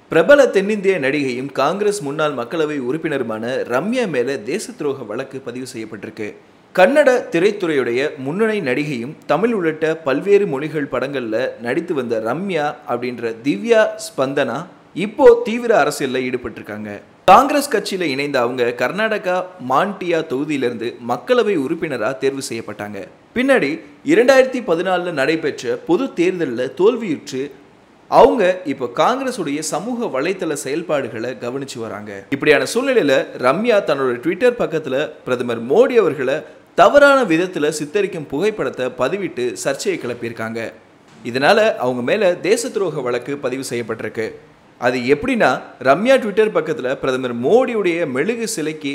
பிரபல தென்னிந்திய நடிகையும் காங்கிரஸ் முன்னாள் மக்களவை உறுப்பினருமான ரம்யா மேல தேச துரோக வழக்கு பதிவு செய்யப்பட்டிருக்கு கன்னட திரைத்துறையுடைய முன்னணி நடிகையும் தமிழ் உள்ளிட்ட பல்வேறு மொழிகள் படங்கள்ல நடித்து வந்த ரம்யா அப்படின்ற திவ்யா ஸ்பந்தனா இப்போ தீவிர அரசியல்ல ஈடுபட்டிருக்காங்க காங்கிரஸ் கட்சியில இணைந்த அவங்க கர்நாடகா மாண்டியா தொகுதியிலிருந்து மக்களவை உறுப்பினரா தேர்வு செய்யப்பட்டாங்க பின்னாடி இரண்டாயிரத்தி பதினாலுல நடைபெற்ற பொது தேர்தலில் தோல்வியுற்று அவங்க இப்போ காங்கிரஸுடைய சமூக வலைத்தள செயல்பாடுகளை கவனிச்சு வராங்க இப்படியான சூழ்நிலையில ரம்யா தன்னோட ட்விட்டர் பக்கத்துல பிரதமர் மோடி அவர்களை தவறான விதத்துல சித்தரிக்கும் புகைப்படத்தை பதிவிட்டு சர்ச்சையை கிளப்பியிருக்காங்க இதனால அவங்க மேல தேச துரோக வழக்கு பதிவு செய்யப்பட்டிருக்கு அது எப்படின்னா ரம்யா ட்விட்டர் பக்கத்துல பிரதமர் மோடியுடைய மெழுகு சிலைக்கு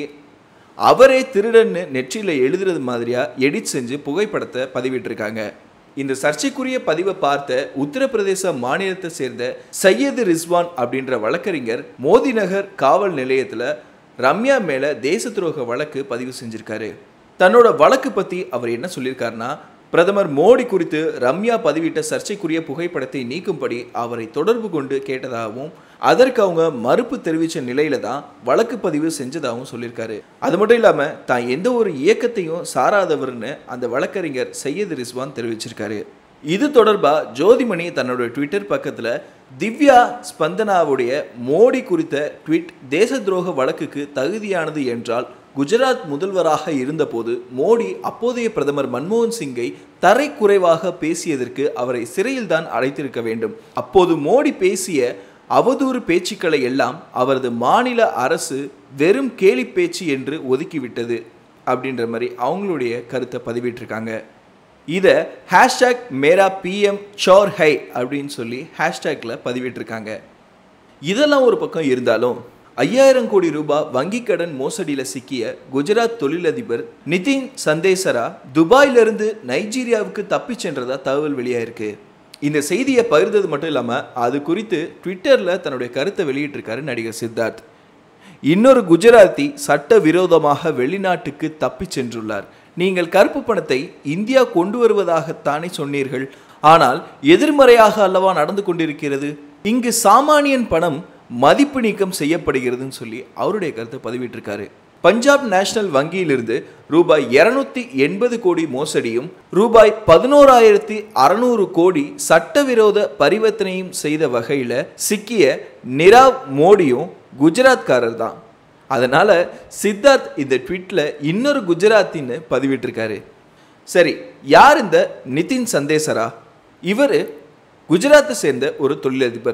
அவரே திருடன்னு நெற்றியில எழுதுறது மாதிரியா எடிட் செஞ்சு புகைப்படத்தை பதிவிட்டிருக்காங்க இந்த சர்ச்சைக்குரிய பதிவை பார்த்த உத்தரப்பிரதேச மாநிலத்தை சேர்ந்த சையது ரிஸ்வான் அப்படின்ற வழக்கறிஞர் மோதி நகர் காவல் நிலையத்துல ரம்யா மேல தேச துரோக வழக்கு பதிவு செஞ்சிருக்காரு தன்னோட வழக்கு பத்தி அவர் என்ன சொல்லியிருக்காருன்னா பிரதமர் மோடி குறித்து ரம்யா பதிவிட்ட சர்ச்சைக்குரிய புகைப்படத்தை நீக்கும்படி அவரை தொடர்பு கொண்டு கேட்டதாகவும் அதற்கு அவங்க மறுப்பு தெரிவித்த நிலையில தான் வழக்கு பதிவு செஞ்சதாகவும் சொல்லியிருக்காரு அது மட்டும் இல்லாம தான் எந்த ஒரு இயக்கத்தையும் சாராதவர்னு அந்த வழக்கறிஞர் சையது ரிஸ்வான் தெரிவிச்சிருக்காரு இது தொடர்பா ஜோதிமணி தன்னோட ட்விட்டர் பக்கத்துல திவ்யா ஸ்பந்தனாவுடைய மோடி குறித்த ட்வீட் தேச துரோக வழக்குக்கு தகுதியானது என்றால் குஜராத் முதல்வராக இருந்தபோது மோடி அப்போதைய பிரதமர் மன்மோகன் சிங்கை தரைக்குறைவாக பேசியதற்கு அவரை சிறையில்தான் அடைத்திருக்க வேண்டும் அப்போது மோடி பேசிய அவதூறு பேச்சுக்களை எல்லாம் அவரது மாநில அரசு வெறும் கேலி பேச்சு என்று ஒதுக்கிவிட்டது அப்படின்ற மாதிரி அவங்களுடைய கருத்தை பதிவிட்டிருக்காங்க இதை ஹேஷ்டேக் மேரா பிஎம் சோர் ஹை அப்படின்னு சொல்லி ஹேஷ்டேக்கில் பதிவிட்டிருக்காங்க இதெல்லாம் ஒரு பக்கம் இருந்தாலும் ஐயாயிரம் கோடி ரூபாய் வங்கிக் கடன் மோசடியில் சிக்கிய குஜராத் தொழிலதிபர் நிதின் சந்தேசரா துபாயிலிருந்து நைஜீரியாவுக்கு தப்பிச் சென்றதா தகவல் வெளியாயிருக்கு இந்த செய்தியை பகிர்ந்தது மட்டும் இல்லாமல் அது குறித்து ட்விட்டரில் தன்னுடைய கருத்தை வெளியிட்டிருக்காரு நடிகர் சித்தார்த் இன்னொரு குஜராத்தி சட்ட விரோதமாக வெளிநாட்டுக்கு தப்பிச் சென்றுள்ளார் நீங்கள் கருப்பு பணத்தை இந்தியா கொண்டு வருவதாகத்தானே சொன்னீர்கள் ஆனால் எதிர்மறையாக அல்லவா நடந்து கொண்டிருக்கிறது இங்கு சாமானியன் பணம் மதிப்பு நீக்கம் செய்யப்படுகிறதுன்னு சொல்லி அவருடைய கருத்தை பதிவிட்டிருக்காரு பஞ்சாப் நேஷனல் வங்கியிலிருந்து ரூபாய் இருநூத்தி எண்பது கோடி மோசடியும் ரூபாய் பதினோராயிரத்தி அறநூறு கோடி சட்டவிரோத பரிவர்த்தனையும் செய்த வகையில் சிக்கிய நிராவ் மோடியும் குஜராத்காரர் தான் அதனால சித்தார்த் இந்த ட்வீட்ல இன்னொரு குஜராத்தின்னு பதிவிட்டிருக்காரு சரி யார் இந்த நிதின் சந்தேசரா இவர் குஜராத்தை சேர்ந்த ஒரு தொழிலதிபர்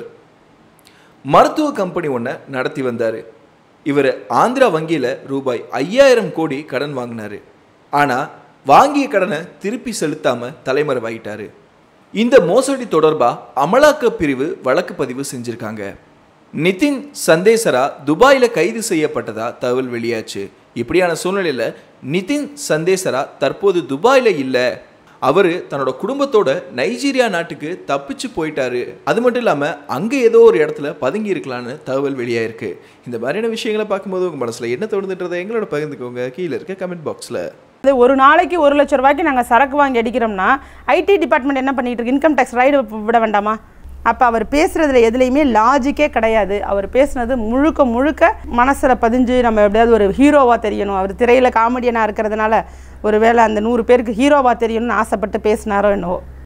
மருத்துவ கம்பெனி ஒன்றை நடத்தி வந்தார் இவர் ஆந்திரா வங்கியில் ரூபாய் ஐயாயிரம் கோடி கடன் வாங்கினார் ஆனால் வாங்கிய கடனை திருப்பி செலுத்தாமல் தலைமறைவாயிட்டாரு இந்த மோசடி தொடர்பாக அமலாக்க பிரிவு வழக்கு பதிவு செஞ்சுருக்காங்க நிதின் சந்தேசரா துபாயில் கைது செய்யப்பட்டதா தகவல் வெளியாச்சு இப்படியான சூழ்நிலையில் நிதின் சந்தேசரா தற்போது துபாயில் இல்லை அவர் தன்னோட குடும்பத்தோட நைஜீரியா நாட்டுக்கு தப்பிச்சு போயிட்டாரு அது மட்டும் இல்லாமல் அங்கே ஏதோ ஒரு இடத்துல பதுங்கி இருக்கலான்னு தகவல் வெளியாயிருக்கு இந்த மாதிரியான விஷயங்களை பார்க்கும்போது உங்கள் மனசில் என்ன தோணுதுன்றதை எங்களோட பகிர்ந்துக்கோங்க கீழே இருக்க கமெண்ட் பாக்ஸில் அது ஒரு நாளைக்கு ஒரு லட்ச ரூபாய்க்கு நாங்கள் சரக்கு வாங்கி அடிக்கிறோம்னா ஐடி டிபார்ட்மெண்ட் என்ன பண்ணிட்டு இருக்கு இன்கம் டேக்ஸ் ரைடு விட வேண்டாமா அப்போ அவர் பேசுறதுல எதுலேயுமே லாஜிக்கே கிடையாது அவர் பேசுனது முழுக்க முழுக்க மனசில் பதிஞ்சு நம்ம எப்படியாவது ஒரு ஹீரோவாக தெரியணும் அவர் திரையில் காமெடியனாக இருக்கிறதுனால ஒருவேளை அந்த நூறு பேருக்கு ஹீரோவாக தெரியணும்னு ஆசைப்பட்டு பேசினாரோ என்னவோ